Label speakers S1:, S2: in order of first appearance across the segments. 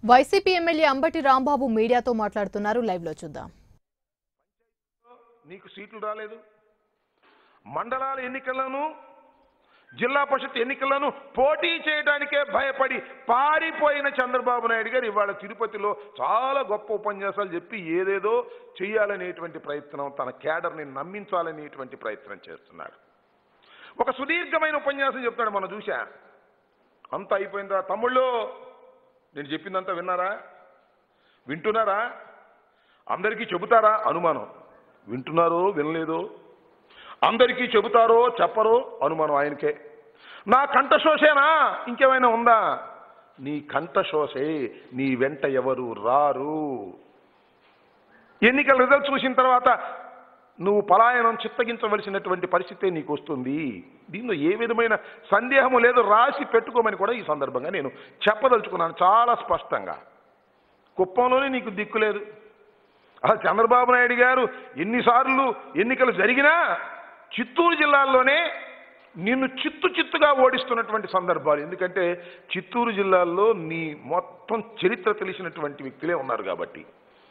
S1: YCP MLA Ambati Rambabu మీడియాతో మాట్లాడుతున్నారు live లో చూద్దాం
S2: నీకు సీట్లు రాలేదు మండలాల ఎన్నికలను జిల్లా పరిషత్ ఎన్నికలను పోటీ చేయడానికే భయపడి పారిపోయిన చంద్రబాబు నాయుడు గారు ఇవాళ తిరుపతిలో చాలా గొప్ప ఉపన్యాసాలు చెప్పి ఏదేదో చేయాలనేటువంటి ప్రయత్నం తన కేడర్ని నమ్మించాలనేటువంటి ప్రయత్నం చేస్తున్నాడు ఒక సుదీర్ఘమైన ఉపన్యాసం చెప్తాడు మనం చూసా అంతా అయిపోయిందా తమ్ముళ్ళు నేను చెప్పిందంతా విన్నారా వింటున్నారా అందరికీ చెబుతారా అనుమానం వింటున్నారో వినలేదో అందరికీ చెబుతారో చెప్పరో అనుమానం ఆయనకే నా కంఠశోషేనా ఇంకేమైనా ఉందా నీ కంఠశోషే నీ వెంట ఎవరు రారు ఎన్నికల రిజల్ట్ చూసిన తర్వాత నువ్వు పలాయనం చిత్తగించవలసినటువంటి పరిస్థితే నీకు వస్తుంది దీనిలో ఏ విధమైన సందేహము లేదు రాసి పెట్టుకోమని కూడా ఈ సందర్భంగా నేను చెప్పదలుచుకున్నాను చాలా స్పష్టంగా కుప్పంలోనే నీకు దిక్కు లేదు అసలు చంద్రబాబు నాయుడు గారు ఎన్నిసార్లు ఎన్నికలు జరిగినా చిత్తూరు జిల్లాల్లోనే నిన్ను చిత్తు చిత్తుగా ఓడిస్తున్నటువంటి సందర్భాలు ఎందుకంటే చిత్తూరు జిల్లాల్లో నీ మొత్తం చరిత్ర తెలిసినటువంటి వ్యక్తులే ఉన్నారు కాబట్టి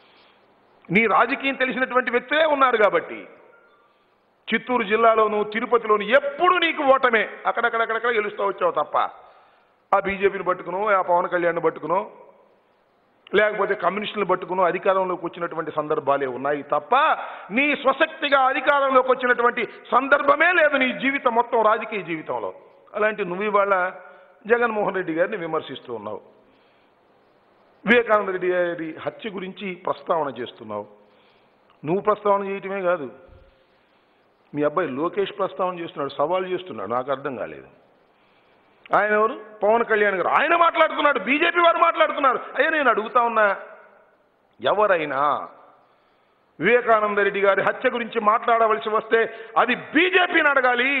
S2: నీ రాజకీయం తెలిసినటువంటి వ్యక్తులే ఉన్నారు కాబట్టి చిత్తూరు జిల్లాలోను తిరుపతిలోను ఎప్పుడు నీకు ఓటమే అక్కడక్కడక్కడక్కడ గెలుస్తూ వచ్చావు తప్ప ఆ బీజేపీని పట్టుకును ఆ పవన్ కళ్యాణ్ని పట్టుకును లేకపోతే కమ్యూనిస్టులను పట్టుకుని అధికారంలోకి వచ్చినటువంటి సందర్భాలే ఉన్నాయి తప్ప నీ స్వశక్తిగా అధికారంలోకి వచ్చినటువంటి సందర్భమే లేదు నీ జీవితం మొత్తం రాజకీయ జీవితంలో అలాంటి నువ్వు ఇవాళ జగన్మోహన్ రెడ్డి గారిని విమర్శిస్తూ ఉన్నావు వివేకానంద రెడ్డి గారి హత్య గురించి ప్రస్తావన చేస్తున్నావు నువ్వు ప్రస్తావన చేయటమే కాదు మీ అబ్బాయి లోకేష్ ప్రస్తావన చేస్తున్నాడు సవాల్ చేస్తున్నాడు నాకు అర్థం కాలేదు ఆయన ఎవరు పవన్ కళ్యాణ్ గారు ఆయన మాట్లాడుతున్నాడు బీజేపీ వారు మాట్లాడుతున్నారు అయ్యా నేను అడుగుతా ఉన్నా ఎవరైనా వివేకానంద రెడ్డి గారి హత్య గురించి మాట్లాడవలసి వస్తే అది బీజేపీని అడగాలి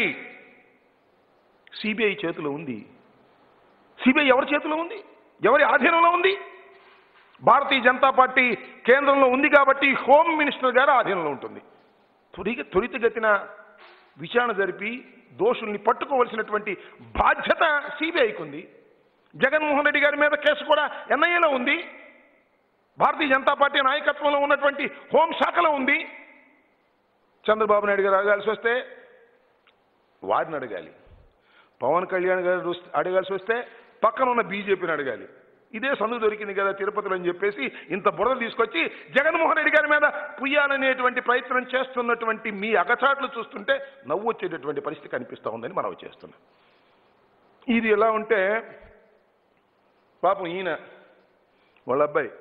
S2: సిబిఐ చేతిలో ఉంది సిబిఐ ఎవరి చేతిలో ఉంది ఎవరి ఆధీనంలో ఉంది భారతీయ జనతా పార్టీ కేంద్రంలో ఉంది కాబట్టి హోమ్ మినిస్టర్ గారు ఆధీనంలో ఉంటుంది త్వరిత త్వరితగతిన విచారణ జరిపి దోషుల్ని పట్టుకోవలసినటువంటి బాధ్యత సిబిఐకి ఉంది జగన్మోహన్ రెడ్డి గారి మీద కేసు కూడా ఎన్ఐఏలో ఉంది భారతీయ జనతా పార్టీ నాయకత్వంలో ఉన్నటువంటి హోంశాఖలో ఉంది చంద్రబాబు నాయుడు గారు అడగాల్సి వస్తే వారిని అడగాలి పవన్ కళ్యాణ్ గారు రుస్- అడగాల్సి వస్తే పక్కన ఉన్న బీజేపీని అడగాలి ఇదే సందు దొరికింది కదా తిరుపతిలో అని చెప్పేసి ఇంత బురద తీసుకొచ్చి జగన్మోహన్ రెడ్డి గారి మీద పుయ్యాలనేటువంటి ప్రయత్నం చేస్తున్నటువంటి మీ అగచాట్లు చూస్తుంటే నవ్వు వచ్చేటటువంటి పరిస్థితి కనిపిస్తూ ఉందని మనం చేస్తున్నాం ఇది ఎలా ఉంటే పాపం ఈయన వాళ్ళ అబ్బాయి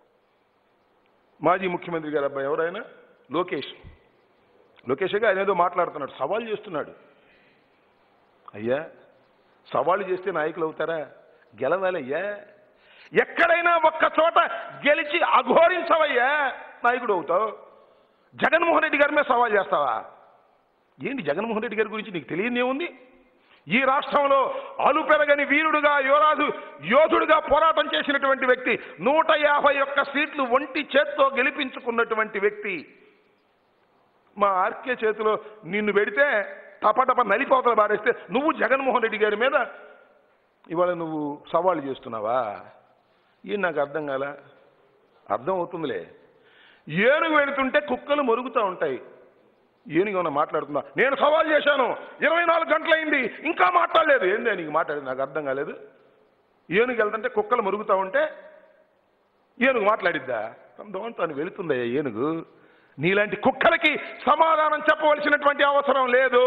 S2: మాజీ ముఖ్యమంత్రి గారి అబ్బాయి ఎవరైనా లోకేష్ లోకేష్గా ఆయన ఏదో మాట్లాడుతున్నాడు సవాల్ చేస్తున్నాడు అయ్యా సవాళ్ళు చేస్తే నాయకులు అవుతారా గెలవాలయ్యా ఎక్కడైనా ఒక్క చోట గెలిచి అఘోరించవయ్యా నాయకుడు అవుతావు జగన్మోహన్ రెడ్డి గారి మీద సవాల్ చేస్తావా ఏంటి జగన్మోహన్ రెడ్డి గారి గురించి నీకు తెలియని ఏముంది ఈ రాష్ట్రంలో అలు పెరగని వీరుడుగా యువరాజు యోధుడుగా పోరాటం చేసినటువంటి వ్యక్తి నూట యాభై ఒక్క సీట్లు ఒంటి చేత్తో గెలిపించుకున్నటువంటి వ్యక్తి మా ఆర్కే చేతిలో నిన్ను పెడితే టపటప నలిపోతలు పారేస్తే నువ్వు జగన్మోహన్ రెడ్డి గారి మీద ఇవాళ నువ్వు సవాళ్ళు చేస్తున్నావా ఏం నాకు అర్థం కాల అర్థం అవుతుందిలే ఏనుగు వెళుతుంటే కుక్కలు మొరుగుతూ ఉంటాయి ఏనుగు ఏమన్నా మాట్లాడుతున్నా నేను సవాల్ చేశాను ఇరవై నాలుగు గంటలైంది ఇంకా మాట్లాడలేదు ఏంది నీకు మాట్లాడేది నాకు అర్థం కాలేదు ఏనుగు వెళ్తుంటే కుక్కలు మరుగుతూ ఉంటే ఏనుగు మాట్లాడిద్దా దాంతో తను వెళుతుందయ్యా ఏనుగు నీలాంటి కుక్కలకి సమాధానం చెప్పవలసినటువంటి అవసరం లేదు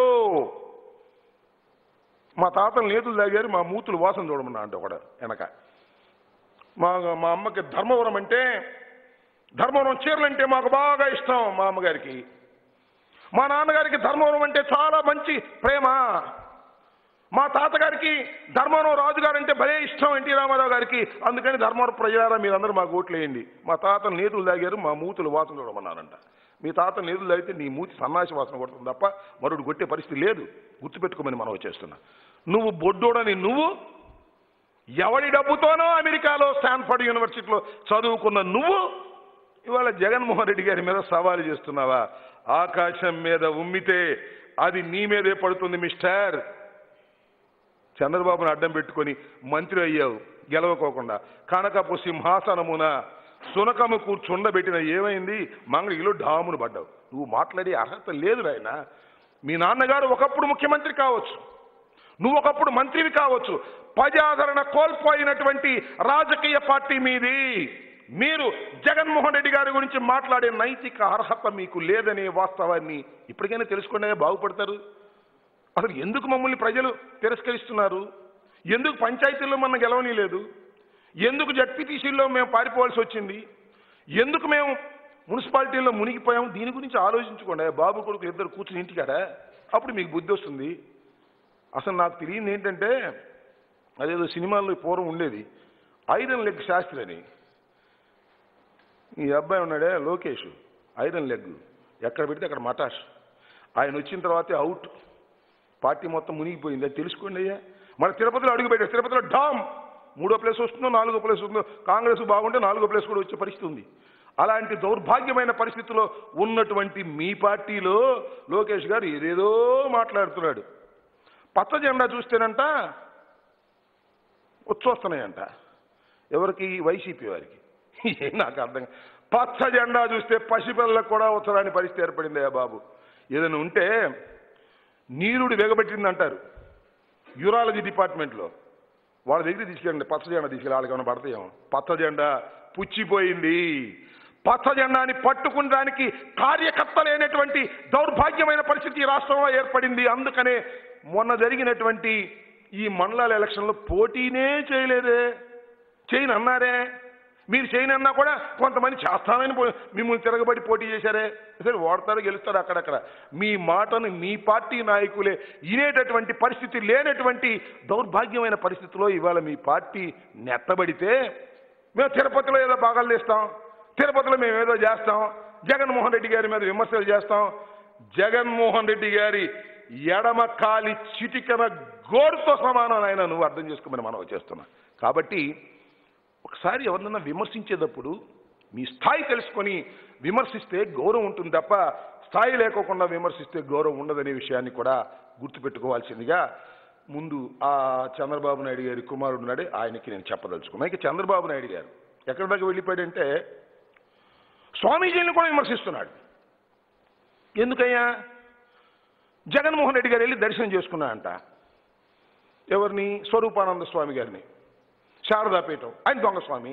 S2: మా తాతలు నేతులు తాగారు మా మూతులు వాసన చూడమన్నా అంటే ఒకడు వెనక మా మా అమ్మకి ధర్మవరం అంటే ధర్మవరం చీరలు అంటే మాకు బాగా ఇష్టం మా అమ్మగారికి మా నాన్నగారికి ధర్మవరం అంటే చాలా మంచి ప్రేమ మా తాతగారికి ధర్మవరం రాజుగారు అంటే భలే ఇష్టం ఎన్టీ రామారావు గారికి అందుకని ధర్మవరం ప్రజలారా మీరందరూ మాకు ఓట్లు వేయండి మా తాత నేతులు తాగారు మా మూతులు వాసన చూడమన్నారంట మీ తాత నేతులు తాగితే నీ మూతి సన్నాసి వాసన కొడుతుంది తప్ప మరొకటి కొట్టే పరిస్థితి లేదు గుర్తుపెట్టుకోమని మనం చేస్తున్నా నువ్వు బొడ్డోడని నువ్వు ఎవడి డబ్బుతోనో అమెరికాలో స్టాన్ఫర్డ్ యూనివర్సిటీలో చదువుకున్న నువ్వు ఇవాళ జగన్మోహన్ రెడ్డి గారి మీద సవాలు చేస్తున్నావా ఆకాశం మీద ఉమ్మితే అది నీ మీదే పడుతుంది మిస్టర్ చంద్రబాబును అడ్డం పెట్టుకొని మంత్రి అయ్యావు గెలవకోకుండా కనకపు సింహాసనమున సునకము కూర్చుండబెట్టిన ఏమైంది మంగళగిరిలో డామును పడ్డావు నువ్వు మాట్లాడే అర్హత లేదు నాయన మీ నాన్నగారు ఒకప్పుడు ముఖ్యమంత్రి కావచ్చు నువ్వు ఒకప్పుడు మంత్రివి కావచ్చు ప్రజాదరణ కోల్పోయినటువంటి రాజకీయ పార్టీ మీది మీరు జగన్మోహన్ రెడ్డి గారి గురించి మాట్లాడే నైతిక అర్హత మీకు లేదనే వాస్తవాన్ని ఇప్పటికైనా తెలుసుకునే బాగుపడతారు అసలు ఎందుకు మమ్మల్ని ప్రజలు తిరస్కరిస్తున్నారు ఎందుకు పంచాయతీల్లో మన గెలవని లేదు ఎందుకు జడ్పీటీసీల్లో మేము పారిపోవాల్సి వచ్చింది ఎందుకు మేము మున్సిపాలిటీల్లో మునిగిపోయాం దీని గురించి ఆలోచించుకోండి బాబు కొడుకు ఇద్దరు కూర్చుని ఇంటికాడా అప్పుడు మీకు బుద్ధి వస్తుంది అసలు నాకు తెలియంది ఏంటంటే అదేదో సినిమాల్లో పూర్వం ఉండేది ఐరన్ లెగ్ శాస్త్రి అని ఈ అబ్బాయి ఉన్నాడే లోకేష్ ఐరన్ లెగ్ ఎక్కడ పెడితే అక్కడ మటాష్ ఆయన వచ్చిన తర్వాతే అవుట్ పార్టీ మొత్తం మునిగిపోయింది అది తెలుసుకోండి అయ్యా మన తిరుపతిలో అడుగు పెట్టారు తిరుపతిలో డామ్ మూడో ప్లేస్ వస్తుందో నాలుగో ప్లేస్ వస్తుందో కాంగ్రెస్ బాగుంటే నాలుగో ప్లేస్ కూడా వచ్చే పరిస్థితి ఉంది అలాంటి దౌర్భాగ్యమైన పరిస్థితిలో ఉన్నటువంటి మీ పార్టీలో లోకేష్ గారు ఏదేదో మాట్లాడుతున్నాడు పచ్చ జెండా చూస్తేనంట వచ్చొస్తున్నాయంట ఎవరికి వైసీపీ వారికి ఏం నాకు అర్థం కా- పచ్చ జెండా చూస్తే పసిపిల్లలకు కూడా వచ్చరాని పరిస్థితి ఏర్పడిందయ్యా బాబు ఏదైనా ఉంటే నీరుడు వెగబెట్టింది అంటారు యూరాలజీ డిపార్ట్మెంట్లో వాళ్ళ దగ్గర తీసుకెళ్ళండి పచ్చ జెండా తీసుకెళ్ళి వాళ్ళకి ఏమైనా పడతాయేమో పచ్చ జెండా పుచ్చిపోయింది పచ్చ జెండాని పట్టుకునడానికి కార్యకర్త లేనటువంటి దౌర్భాగ్యమైన పరిస్థితి ఈ రాష్ట్రంలో ఏర్పడింది అందుకనే మొన్న జరిగినటువంటి ఈ మండలాల ఎలక్షన్లో పోటీనే చేయలేదే చేయను అన్నారే మీరు చేయను అన్నా కూడా కొంతమంది చేస్తామని పో- మిమ్మల్ని తిరగబడి పోటీ చేశారే సరే ఓడతారు గెలుస్తారు అక్కడక్కడ మీ మాటను మీ పార్టీ నాయకులే వినేటటువంటి పరిస్థితి లేనటువంటి దౌర్భాగ్యమైన పరిస్థితిలో ఇవాళ మీ పార్టీ నెత్తబడితే మేము తిరుపతిలో ఏదో భాగాలు తీస్తాం తిరుపతిలో మేము ఏదో చేస్తాం జగన్మోహన్ రెడ్డి గారి మీద విమర్శలు చేస్తాం జగన్మోహన్ రెడ్డి గారి ఎడమ కాలి చిటికన గోరుతో సమానం ఆయన నువ్వు అర్థం చేసుకోమని మనం చేస్తున్నా కాబట్టి ఒకసారి ఎవరినన్నా విమర్శించేటప్పుడు మీ స్థాయి తెలుసుకొని విమర్శిస్తే గౌరవం ఉంటుంది తప్ప స్థాయి లేకోకుండా విమర్శిస్తే గౌరవం ఉండదనే విషయాన్ని కూడా గుర్తుపెట్టుకోవాల్సిందిగా ముందు ఆ చంద్రబాబు నాయుడు గారి కుమారుడు ఉన్నాడే ఆయనకి నేను చెప్పదలుచుకున్నా ఇక చంద్రబాబు నాయుడు గారు ఎక్కడి దాకా వెళ్ళిపోయాడంటే స్వామీజీని కూడా విమర్శిస్తున్నాడు ఎందుకయ్యా జగన్మోహన్ రెడ్డి గారు వెళ్ళి దర్శనం చేసుకున్నా అంట ఎవరిని స్వరూపానంద స్వామి గారిని శారదాపీఠం ఆయన దొంగ స్వామి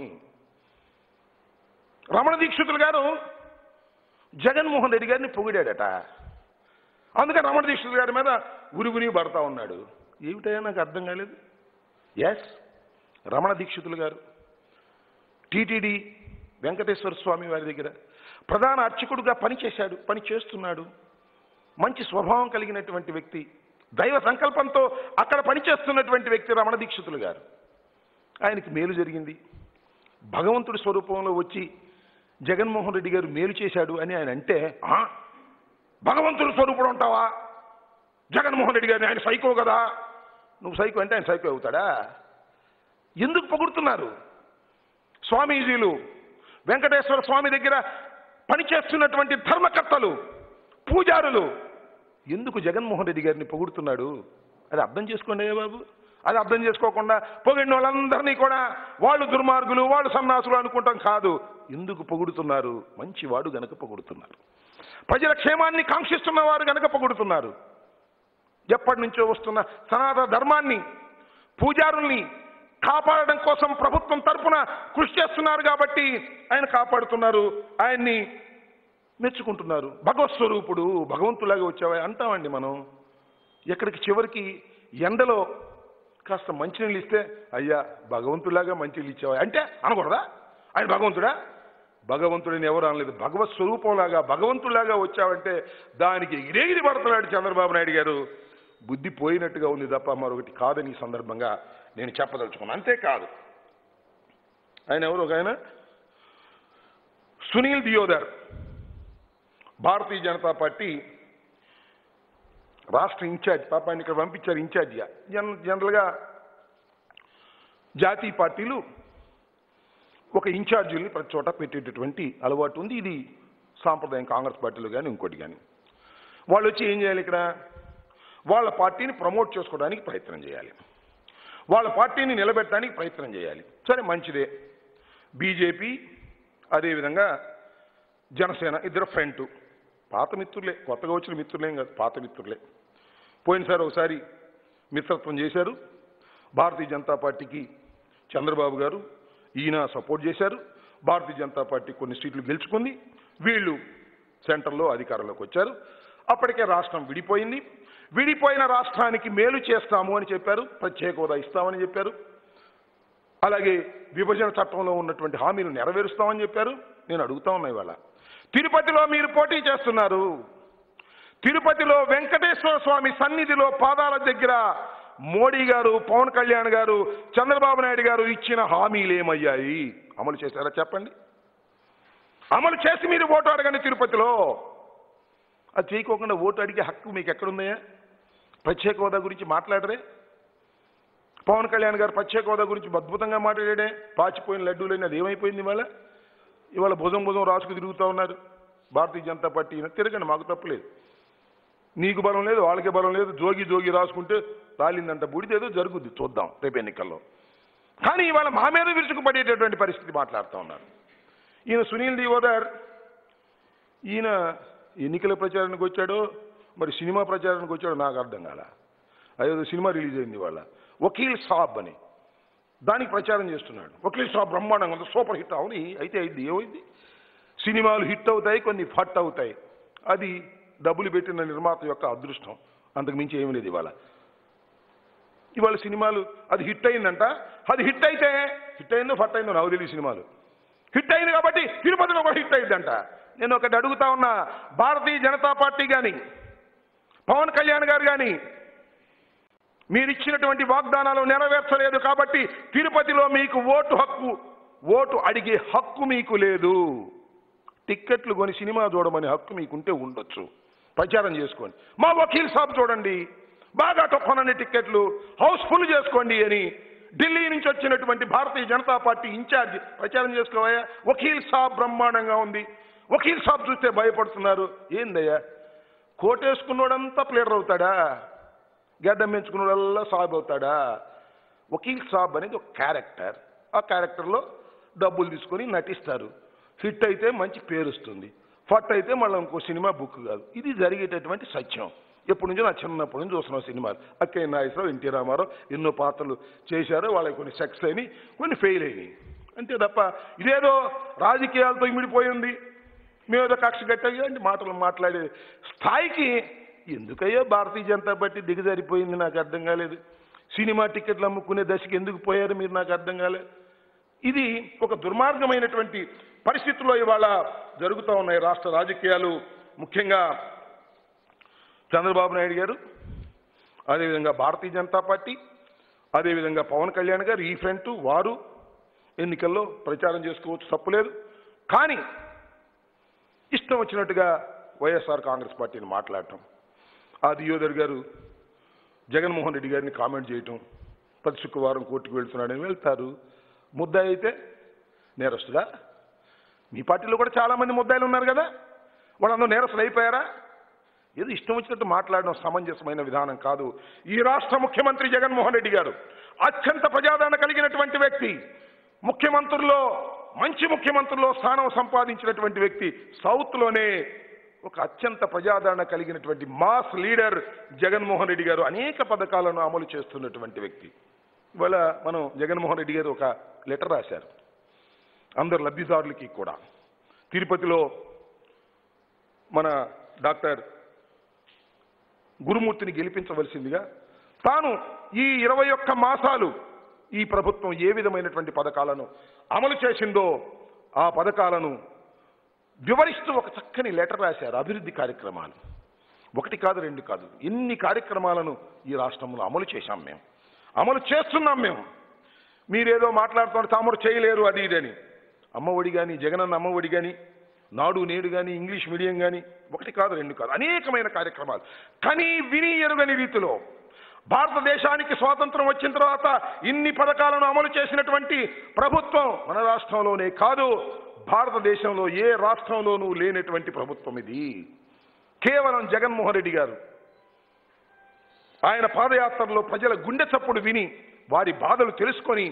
S2: రమణ దీక్షితులు గారు జగన్మోహన్ రెడ్డి గారిని పొగిడాడట అందుకని రమణ దీక్షితులు గారి మీద ఉరుగుని పడతా ఉన్నాడు ఏమిటయ్యా నాకు అర్థం కాలేదు ఎస్ రమణ దీక్షితులు గారు టీటీడీ వెంకటేశ్వర స్వామి వారి దగ్గర ప్రధాన అర్చకుడుగా పనిచేశాడు పని చేస్తున్నాడు మంచి స్వభావం కలిగినటువంటి వ్యక్తి దైవ సంకల్పంతో అక్కడ పనిచేస్తున్నటువంటి వ్యక్తి రమణ దీక్షితులు గారు ఆయనకి మేలు జరిగింది భగవంతుడి స్వరూపంలో వచ్చి జగన్మోహన్ రెడ్డి గారు మేలు చేశాడు అని ఆయన అంటే "ఆ? భగవంతుడి స్వరూపుడు ఉంటావా జగన్మోహన్ రెడ్డి గారిని ఆయన సైకో కదా నువ్వు సైకో అంటే ఆయన సైకో అవుతాడా ఎందుకు పొగుడుతున్నారు స్వామీజీలు వెంకటేశ్వర స్వామి దగ్గర పనిచేస్తున్నటువంటి ధర్మకర్తలు పూజారులు ఎందుకు జగన్మోహన్ రెడ్డి గారిని పొగుడుతున్నాడు అది అర్థం చేసుకోండి అయ్యా బాబు అది అర్థం చేసుకోకుండా పొగిడిన వాళ్ళందరినీ కూడా వాళ్ళు దుర్మార్గులు వాళ్ళు సన్నాసులు అనుకుంటాం కాదు ఎందుకు పొగుడుతున్నారు మంచివాడు గనక పొగుడుతున్నారు ప్రజల క్షేమాన్ని కాంక్షిస్తున్న వారు గనక పొగుడుతున్నారు ఎప్పటి నుంచో వస్తున్న సనాతన ధర్మాన్ని పూజారుల్ని కాపాడడం కోసం ప్రభుత్వం తరపున కృషి చేస్తున్నారు కాబట్టి ఆయన కాపాడుతున్నారు ఆయన్ని మెచ్చుకుంటున్నారు భగవత్ స్వరూపుడు భగవంతులాగా వచ్చావా అంటామండి మనం ఎక్కడికి చివరికి ఎండలో కాస్త మంచినీళ్ళు ఇస్తే అయ్యా భగవంతులాగా మంచినీళ్ళు ఇచ్చావా అంటే అనకూడదా ఆయన భగవంతుడా భగవంతుడిని ఎవరు అనలేదు భగవత్ స్వరూపంలాగా భగవంతులాగా వచ్చావంటే దానికి ఎగిరెగిరి పడుతున్నాడు చంద్రబాబు నాయుడు గారు బుద్ధి పోయినట్టుగా ఉంది తప్ప మరొకటి కాదని ఈ సందర్భంగా నేను చెప్పదలుచుకున్నాను అంతేకాదు ఆయన ఎవరు ఒక ఆయన సునీల్ దియోదర్ భారతీయ జనతా పార్టీ రాష్ట్ర ఇన్ఛార్జ్ పాపాన్ని ఇక్కడ పంపించారు ఇన్ఛార్జిగా జన్ జనరల్గా జాతీయ పార్టీలు ఒక ఇన్ఛార్జీల్ని ప్రతి చోట పెట్టేటటువంటి అలవాటు ఉంది ఇది సాంప్రదాయం కాంగ్రెస్ పార్టీలో కానీ ఇంకోటి కానీ వాళ్ళు వచ్చి ఏం చేయాలి ఇక్కడ వాళ్ళ పార్టీని ప్రమోట్ చేసుకోవడానికి ప్రయత్నం చేయాలి వాళ్ళ పార్టీని నిలబెట్టడానికి ప్రయత్నం చేయాలి సరే మంచిదే బీజేపీ అదేవిధంగా జనసేన ఇద్దరు ఫ్రంట్ పాత మిత్రులే కొత్తగా వచ్చిన మిత్రులేం కాదు పాత మిత్రులే పోయినసారి ఒకసారి మిత్రత్వం చేశారు భారతీయ జనతా పార్టీకి చంద్రబాబు గారు ఈయన సపోర్ట్ చేశారు భారతీయ జనతా పార్టీ కొన్ని సీట్లు గెలుచుకుంది వీళ్ళు సెంటర్లో అధికారంలోకి వచ్చారు అప్పటికే రాష్ట్రం విడిపోయింది విడిపోయిన రాష్ట్రానికి మేలు చేస్తాము అని చెప్పారు ప్రత్యేక హోదా ఇస్తామని చెప్పారు అలాగే విభజన చట్టంలో ఉన్నటువంటి హామీలు నెరవేరుస్తామని చెప్పారు నేను అడుగుతా ఉన్నా ఇవాళ తిరుపతిలో మీరు పోటీ చేస్తున్నారు తిరుపతిలో వెంకటేశ్వర స్వామి సన్నిధిలో పాదాల దగ్గర మోడీ గారు పవన్ కళ్యాణ్ గారు చంద్రబాబు నాయుడు గారు ఇచ్చిన హామీలు ఏమయ్యాయి అమలు చేశారా చెప్పండి అమలు చేసి మీరు ఓటు అడగండి తిరుపతిలో అది చేయకోకుండా ఓటు అడిగే హక్కు మీకు ఎక్కడుందయ్యా ప్రత్యేక హోదా గురించి మాట్లాడరే పవన్ కళ్యాణ్ గారు ప్రత్యేక హోదా గురించి అద్భుతంగా మాట్లాడాడే పాచిపోయిన లడ్డూలైన అది ఏమైపోయింది ఇవాళ ఇవాళ భుజం భుజం రాసుకు తిరుగుతూ ఉన్నారు భారతీయ జనతా పార్టీ తిరగండి మాకు తప్పులేదు నీకు బలం లేదు వాళ్ళకి బలం లేదు జోగి జోగి రాసుకుంటే రాలిందంట బుడిదేదో జరుగుద్ది చూద్దాం రేపు ఎన్నికల్లో కానీ ఇవాళ మా మీద విరుచుకుపడేటటువంటి పరిస్థితి మాట్లాడుతూ ఉన్నారు ఈయన సునీల్ దివోదర్ ఈయన ఎన్నికల ప్రచారానికి వచ్చాడో మరి సినిమా ప్రచారానికి వచ్చాడో నాకు అర్థం కాల అదేదో సినిమా రిలీజ్ అయింది వాళ్ళ వకీల్ సాబ్ అని దానికి ప్రచారం చేస్తున్నాడు వకీల్ సాబ్ బ్రహ్మాండంగా ఉంది సూపర్ హిట్ అవుని అయితే అయింది ఏమైంది సినిమాలు హిట్ అవుతాయి కొన్ని ఫట్ అవుతాయి అది డబ్బులు పెట్టిన నిర్మాత యొక్క అదృష్టం అంతకు మించి ఏమీ లేదు ఇవాళ ఇవాళ సినిమాలు అది హిట్ అయిందంట అది హిట్ అయితే హిట్ అయిందో ఫట్ అయిందో నాకు తెలియదు సినిమాలు హిట్ అయింది కాబట్టి తిరుపతిలో కూడా హిట్ అయిందంట నేను ఒకటి అడుగుతా ఉన్నా భారతీయ జనతా పార్టీ కానీ పవన్ కళ్యాణ్ గారు కానీ మీరు ఇచ్చినటువంటి వాగ్దానాలు నెరవేర్చలేదు కాబట్టి తిరుపతిలో మీకు ఓటు హక్కు ఓటు అడిగే హక్కు మీకు లేదు టిక్కెట్లు కొని సినిమా చూడమని హక్కు మీకుంటే ఉండొచ్చు ప్రచారం చేసుకోండి మా వకీల్ సాబ్ చూడండి బాగా తొక్కనండి టిక్కెట్లు హౌస్ఫుల్ చేసుకోండి అని ఢిల్లీ నుంచి వచ్చినటువంటి భారతీయ జనతా పార్టీ ఇన్ఛార్జ్ ప్రచారం చేసుకోవయ్యా వకీల్ సాబ్ బ్రహ్మాండంగా ఉంది వకీల్ సాబ్ చూస్తే భయపడుతున్నారు ఏందయ్యా కోటేసుకున్నోడంతా ప్లేడర్ అవుతాడా గడ్డం పెంచుకున్నోడల్లా సాబ్ అవుతాడా వకీల్ సాబ్ అనేది ఒక క్యారెక్టర్ ఆ క్యారెక్టర్లో డబ్బులు తీసుకొని నటిస్తారు హిట్ అయితే మంచి పేరు వస్తుంది ఫట్ అయితే మళ్ళీ ఇంకో సినిమా బుక్ కాదు ఇది జరిగేటటువంటి సత్యం ఎప్పటి నుంచో నా చిన్నప్పటి నుంచి చూస్తున్నాం సినిమాలు అక్కయ్య నాగేశ్వరరావు ఎన్టీ రామారావు ఎన్నో పాత్రలు చేశారు వాళ్ళకి కొన్ని సక్సెస్ అయినాయి కొన్ని ఫెయిల్ అయినాయి అంతే తప్ప ఇదేదో రాజకీయాలతో ఇమిడిపోయింది మేమేదో కక్ష కట్టగా అంటే మాటలు మాట్లాడే స్థాయికి ఎందుకయ్యో భారతీయ జనతా పార్టీ దిగజారిపోయింది నాకు అర్థం కాలేదు సినిమా టికెట్లు అమ్ముకునే దశకి ఎందుకు పోయారు మీరు నాకు అర్థం కాలేదు ఇది ఒక దుర్మార్గమైనటువంటి పరిస్థితుల్లో ఇవాళ జరుగుతూ ఉన్నాయి రాష్ట్ర రాజకీయాలు ముఖ్యంగా చంద్రబాబు నాయుడు గారు అదేవిధంగా భారతీయ జనతా పార్టీ అదేవిధంగా పవన్ కళ్యాణ్ గారు ఈ ఫ్రంట్ వారు ఎన్నికల్లో ప్రచారం చేసుకోవచ్చు తప్పులేదు కానీ ఇష్టం వచ్చినట్టుగా వైఎస్ఆర్ కాంగ్రెస్ పార్టీని మాట్లాడటం ఆ దియోదర్ గారు జగన్మోహన్ రెడ్డి గారిని కామెంట్ చేయటం ప్రతి శుక్రవారం కోర్టుకు వెళ్తున్నాడని వెళ్తారు ముద్దాయి అయితే నేరస్తుడా మీ పార్టీలో కూడా చాలామంది ముద్దాయిలు ఉన్నారు కదా వాళ్ళందరూ నేరస్తులు అయిపోయారా ఏదో ఇష్టం వచ్చినట్టు మాట్లాడడం సమంజసమైన విధానం కాదు ఈ రాష్ట్ర ముఖ్యమంత్రి జగన్మోహన్ రెడ్డి గారు అత్యంత ప్రజాదరణ కలిగినటువంటి వ్యక్తి ముఖ్యమంత్రుల్లో మంచి ముఖ్యమంత్రుల్లో స్థానం సంపాదించినటువంటి వ్యక్తి సౌత్లోనే ఒక అత్యంత ప్రజాదరణ కలిగినటువంటి మాస్ లీడర్ జగన్మోహన్ రెడ్డి గారు అనేక పథకాలను అమలు చేస్తున్నటువంటి వ్యక్తి ఇవాళ మనం జగన్మోహన్ రెడ్డి గారు ఒక లెటర్ రాశారు అందరు లబ్ధిదారులకి కూడా తిరుపతిలో మన డాక్టర్ గురుమూర్తిని గెలిపించవలసిందిగా తాను ఈ ఇరవై ఒక్క మాసాలు ఈ ప్రభుత్వం ఏ విధమైనటువంటి పథకాలను అమలు చేసిందో ఆ పథకాలను వివరిస్తూ ఒక చక్కని లెటర్ రాశారు అభివృద్ధి కార్యక్రమాలు ఒకటి కాదు రెండు కాదు ఎన్ని కార్యక్రమాలను ఈ రాష్ట్రంలో అమలు చేశాం మేము అమలు చేస్తున్నాం మేము మీరేదో మాట్లాడుతున్నారు తామరు చేయలేరు అది ఇది అని అమ్మఒడి కానీ జగనన్న అమ్మఒడి కానీ నాడు నేడు కానీ ఇంగ్లీష్ మీడియం కానీ ఒకటి కాదు రెండు కాదు అనేకమైన కార్యక్రమాలు కానీ విని ఎరుగని రీతిలో భారతదేశానికి స్వాతంత్రం వచ్చిన తర్వాత ఇన్ని పథకాలను అమలు చేసినటువంటి ప్రభుత్వం మన రాష్ట్రంలోనే కాదు భారతదేశంలో ఏ రాష్ట్రంలోనూ లేనటువంటి ప్రభుత్వం ఇది కేవలం జగన్మోహన్ రెడ్డి గారు ఆయన పాదయాత్రలో ప్రజల గుండె చప్పుడు విని వారి బాధలు తెలుసుకొని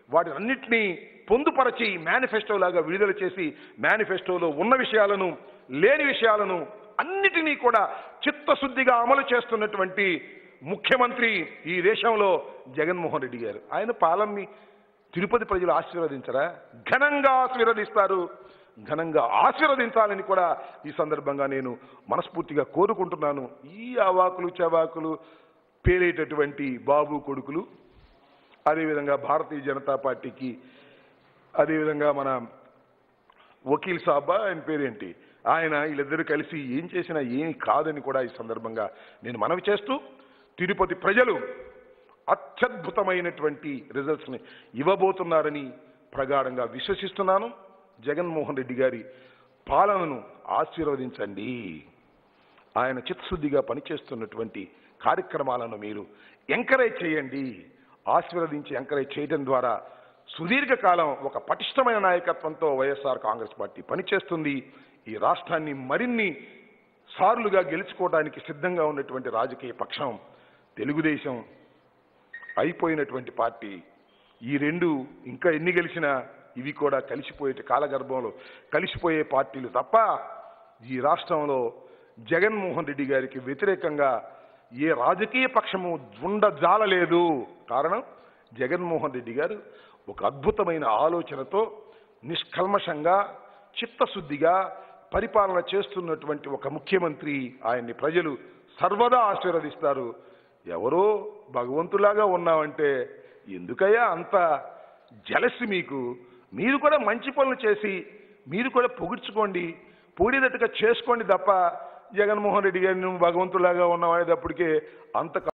S2: వాటిని అన్నింటినీ పొందుపరచి మేనిఫెస్టో లాగా విడుదల చేసి మేనిఫెస్టోలో ఉన్న విషయాలను లేని విషయాలను అన్నిటినీ కూడా చిత్తశుద్ధిగా అమలు చేస్తున్నటువంటి ముఖ్యమంత్రి ఈ దేశంలో జగన్మోహన్ రెడ్డి గారు ఆయన పాలనని తిరుపతి ప్రజలు ఆశీర్వదించరా ఘనంగా ఆశీర్వదిస్తారు ఘనంగా ఆశీర్వదించాలని కూడా ఈ సందర్భంగా నేను మనస్ఫూర్తిగా కోరుకుంటున్నాను ఈ అవాకులు చవాకులు పేరేటటువంటి బాబు కొడుకులు అదేవిధంగా భారతీయ జనతా పార్టీకి అదేవిధంగా మన వకీల్ సాబా ఆయన పేరేంటి ఆయన వీళ్ళిద్దరూ కలిసి ఏం చేసినా ఏమి కాదని కూడా ఈ సందర్భంగా నేను మనవి చేస్తూ తిరుపతి ప్రజలు అత్యద్భుతమైనటువంటి రిజల్ట్స్ని ఇవ్వబోతున్నారని ప్రగాఢంగా విశ్వసిస్తున్నాను జగన్మోహన్ రెడ్డి గారి పాలనను ఆశీర్వదించండి ఆయన చిత్తశుద్ధిగా పనిచేస్తున్నటువంటి కార్యక్రమాలను మీరు ఎంకరేజ్ చేయండి ఆశీర్వదించి ఎంకరేజ్ చేయడం ద్వారా సుదీర్ఘకాలం ఒక పటిష్టమైన నాయకత్వంతో వైఎస్ఆర్ కాంగ్రెస్ పార్టీ పనిచేస్తుంది ఈ రాష్ట్రాన్ని మరిన్ని సార్లుగా గెలుచుకోవడానికి సిద్ధంగా ఉన్నటువంటి రాజకీయ పక్షం తెలుగుదేశం అయిపోయినటువంటి పార్టీ ఈ రెండు ఇంకా ఎన్ని గెలిచినా ఇవి కూడా కలిసిపోయే కాలగర్భంలో కలిసిపోయే పార్టీలు తప్ప ఈ రాష్ట్రంలో జగన్మోహన్ రెడ్డి గారికి వ్యతిరేకంగా ఏ రాజకీయ పక్షము ఉండజాలలేదు కారణం జగన్మోహన్ రెడ్డి గారు ఒక అద్భుతమైన ఆలోచనతో నిష్కల్మషంగా చిత్తశుద్ధిగా పరిపాలన చేస్తున్నటువంటి ఒక ముఖ్యమంత్రి ఆయన్ని ప్రజలు సర్వదా ఆశీర్వదిస్తారు ఎవరో భగవంతులాగా ఉన్నామంటే ఎందుకయ్యా అంత జలసి మీకు మీరు కూడా మంచి పనులు చేసి మీరు కూడా పొగుడ్చుకోండి పొగిడేటట్టుగా చేసుకోండి తప్ప జగన్మోహన్ రెడ్డి గారిని నువ్వు భగవంతులాగా ఉన్నావు అనేటప్పటికే అంత